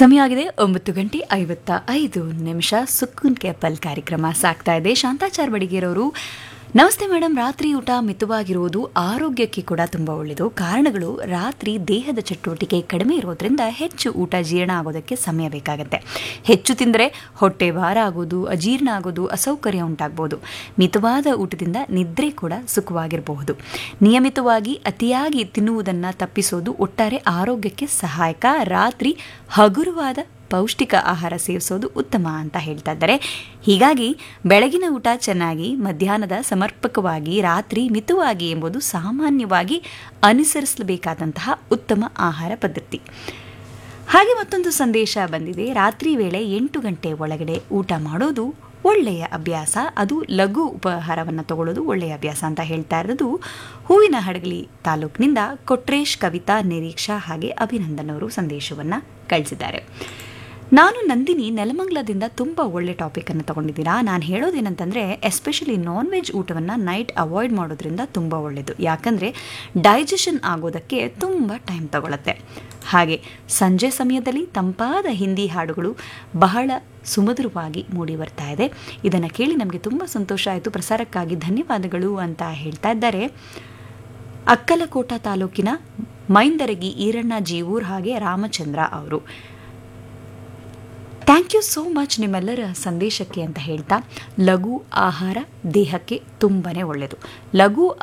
ಸಮಯ ಆಗಿದೆ ಒಂಬತ್ತು ಗಂಟೆ ಐವತ್ತ ಐದು ನಿಮಿಷ ಸುಕ್ಕುನ್ ಕೆಪಲ್ ಕಾರ್ಯಕ್ರಮ ಸಾಕ್ತಾ ಇದೆ ಶಾಂತಾಚಾರ್ ಬಡಿಗೇರವರು ನಮಸ್ತೆ ಮೇಡಮ್ ರಾತ್ರಿ ಊಟ ಮಿತವಾಗಿರುವುದು ಆರೋಗ್ಯಕ್ಕೆ ಕೂಡ ತುಂಬ ಒಳ್ಳೆಯದು ಕಾರಣಗಳು ರಾತ್ರಿ ದೇಹದ ಚಟುವಟಿಕೆ ಕಡಿಮೆ ಇರೋದ್ರಿಂದ ಹೆಚ್ಚು ಊಟ ಜೀರ್ಣ ಆಗೋದಕ್ಕೆ ಸಮಯ ಬೇಕಾಗುತ್ತೆ ಹೆಚ್ಚು ತಿಂದರೆ ಹೊಟ್ಟೆ ಭಾರ ಆಗೋದು ಅಜೀರ್ಣ ಆಗೋದು ಅಸೌಕರ್ಯ ಉಂಟಾಗ್ಬೋದು ಮಿತವಾದ ಊಟದಿಂದ ನಿದ್ರೆ ಕೂಡ ಸುಖವಾಗಿರಬಹುದು ನಿಯಮಿತವಾಗಿ ಅತಿಯಾಗಿ ತಿನ್ನುವುದನ್ನು ತಪ್ಪಿಸೋದು ಒಟ್ಟಾರೆ ಆರೋಗ್ಯಕ್ಕೆ ಸಹಾಯಕ ರಾತ್ರಿ ಹಗುರವಾದ ಪೌಷ್ಟಿಕ ಆಹಾರ ಸೇವಿಸೋದು ಉತ್ತಮ ಅಂತ ಹೇಳ್ತಾ ಇದ್ದಾರೆ ಹೀಗಾಗಿ ಬೆಳಗಿನ ಊಟ ಚೆನ್ನಾಗಿ ಮಧ್ಯಾಹ್ನದ ಸಮರ್ಪಕವಾಗಿ ರಾತ್ರಿ ಮಿತವಾಗಿ ಎಂಬುದು ಸಾಮಾನ್ಯವಾಗಿ ಅನುಸರಿಸಬೇಕಾದಂತಹ ಉತ್ತಮ ಆಹಾರ ಪದ್ಧತಿ ಹಾಗೆ ಮತ್ತೊಂದು ಸಂದೇಶ ಬಂದಿದೆ ರಾತ್ರಿ ವೇಳೆ ಎಂಟು ಗಂಟೆ ಒಳಗಡೆ ಊಟ ಮಾಡೋದು ಒಳ್ಳೆಯ ಅಭ್ಯಾಸ ಅದು ಲಘು ಉಪಹಾರವನ್ನು ತಗೊಳ್ಳೋದು ಒಳ್ಳೆಯ ಅಭ್ಯಾಸ ಅಂತ ಹೇಳ್ತಾ ಇರೋದು ಹೂವಿನ ಹಡಗಲಿ ತಾಲೂಕಿನಿಂದ ಕೊಟ್ರೇಶ್ ಕವಿತಾ ನಿರೀಕ್ಷಾ ಹಾಗೆ ಅಭಿನಂದನ್ ಅವರು ಸಂದೇಶವನ್ನು ಕಳಿಸಿದ್ದಾರೆ ನಾನು ನಂದಿನಿ ನೆಲಮಂಗ್ಲದಿಂದ ತುಂಬ ಒಳ್ಳೆ ಟಾಪಿಕನ್ನು ತಗೊಂಡಿದ್ದೀರಾ ನಾನು ಹೇಳೋದೇನಂತಂದರೆ ಎಸ್ಪೆಷಲಿ ನಾನ್ ವೆಜ್ ಊಟವನ್ನು ನೈಟ್ ಅವಾಯ್ಡ್ ಮಾಡೋದ್ರಿಂದ ತುಂಬ ಒಳ್ಳೆಯದು ಯಾಕಂದರೆ ಡೈಜೆಷನ್ ಆಗೋದಕ್ಕೆ ತುಂಬ ಟೈಮ್ ತಗೊಳುತ್ತೆ ಹಾಗೆ ಸಂಜೆ ಸಮಯದಲ್ಲಿ ತಂಪಾದ ಹಿಂದಿ ಹಾಡುಗಳು ಬಹಳ ಸುಮಧುರವಾಗಿ ಮೂಡಿ ಬರ್ತಾ ಇದೆ ಇದನ್ನು ಕೇಳಿ ನಮಗೆ ತುಂಬ ಸಂತೋಷ ಆಯಿತು ಪ್ರಸಾರಕ್ಕಾಗಿ ಧನ್ಯವಾದಗಳು ಅಂತ ಹೇಳ್ತಾ ಇದ್ದಾರೆ ಅಕ್ಕಲಕೋಟ ತಾಲೂಕಿನ ಮೈಂದರಗಿ ಈರಣ್ಣ ಜೀವೂರ್ ಹಾಗೆ ರಾಮಚಂದ್ರ ಅವರು ಥ್ಯಾಂಕ್ ಯು ಸೋ ಮಚ್ ನಿಮ್ಮೆಲ್ಲರ ಸಂದೇಶಕ್ಕೆ ಅಂತ ಹೇಳ್ತಾ ಲಘು ಆಹಾರ ದೇಹಕ್ಕೆ ತುಂಬಾ ಒಳ್ಳೆಯದು ಲಘು